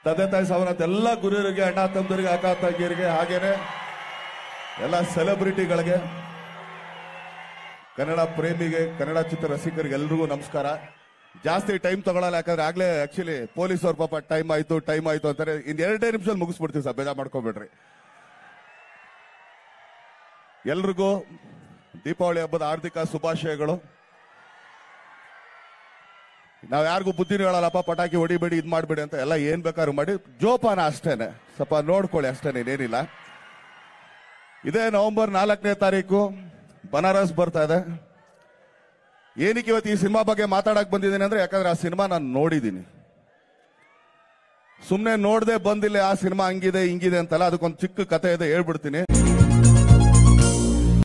ತಂದೆ ತಾಯಿ ಸಾವನ್ನಪ್ಪ ಎಲ್ಲ ಗುರುವರಿಗೆ ಅಣ್ಣ ತಮ್ಮದರಿಗೆ ಅಕ್ಕ ತಂಗಿಯರಿಗೆ ಹಾಗೇನೆ ಎಲ್ಲ ಸೆಲೆಬ್ರಿಟಿಗಳಿಗೆ ಕನ್ನಡ ಪ್ರೇಮಿಗೆ ಕನ್ನಡ ಚಿತ್ರ ರಸಿಕರಿಗೆ ಎಲ್ರಿಗೂ ನಮಸ್ಕಾರ ಜಾಸ್ತಿ ಟೈಮ್ ತಗೊಳಲ್ಲ ಯಾಕಂದ್ರೆ ಆಗ್ಲೇ ಆಕ್ಚುಲಿ ಪೊಲೀಸ್ ಅವ್ರ ಪಾಪ ಟೈಮ್ ಆಯ್ತು ಟೈಮ್ ಆಯ್ತು ಅಂತಾರೆ ಇನ್ ಎರಡೇ ನಿಮಿಷದಲ್ಲಿ ಮುಗಿಸ್ಬಿಡ್ತೀವಿ ಸರ್ ಬೇಜಾರ್ ಮಾಡ್ಕೊಬೇಡ್ರಿ ಎಲ್ರಿಗೂ ದೀಪಾವಳಿ ಹಬ್ಬದ ಹಾರ್ದಿಕ ಶುಭಾಶಯಗಳು ನಾವ್ ಯಾರಿಗೂ ಬುದ್ಧಿನೂ ಹೇಳಲ್ಲಪ್ಪ ಪಟಾಕಿ ಹೊಡಿಬೇಡಿ ಇದ್ ಮಾಡ್ಬೇಡಿ ಅಂತ ಎಲ್ಲ ಏನ್ ಬೇಕಾದ್ರೂ ಮಾಡಿ ಜೋಪಾನ ಅಷ್ಟೇನೆ ಸ್ವಲ್ಪ ನೋಡ್ಕೊಳ್ಳಿ ಅಷ್ಟೇನೆ ಏನಿಲ್ಲ ಇದೇ ನವೆಂಬರ್ ನಾಲ್ಕನೇ ತಾರೀಕು ಬನಾರಸ್ ಬರ್ತಾ ಇದೆ ಏನಕ್ಕೆ ಇವತ್ತು ಈ ಸಿನಿಮಾ ಬಗ್ಗೆ ಮಾತಾಡಕ್ ಬಂದಿದ್ದೀನಿ ಅಂದ್ರೆ ಯಾಕಂದ್ರೆ ಆ ಸಿನಿಮಾ ನಾನು ನೋಡಿದ್ದೀನಿ ಸುಮ್ನೆ ನೋಡದೆ ಬಂದಿಲ್ಲ ಆ ಸಿನಿಮಾ ಹಂಗಿದೆ ಹಿಂಗಿದೆ ಅಂತಲ್ಲ ಅದಕ್ಕೊಂದು ಚಿಕ್ಕ ಕತೆ ಇದೆ ಹೇಳ್ಬಿಡ್ತೀನಿ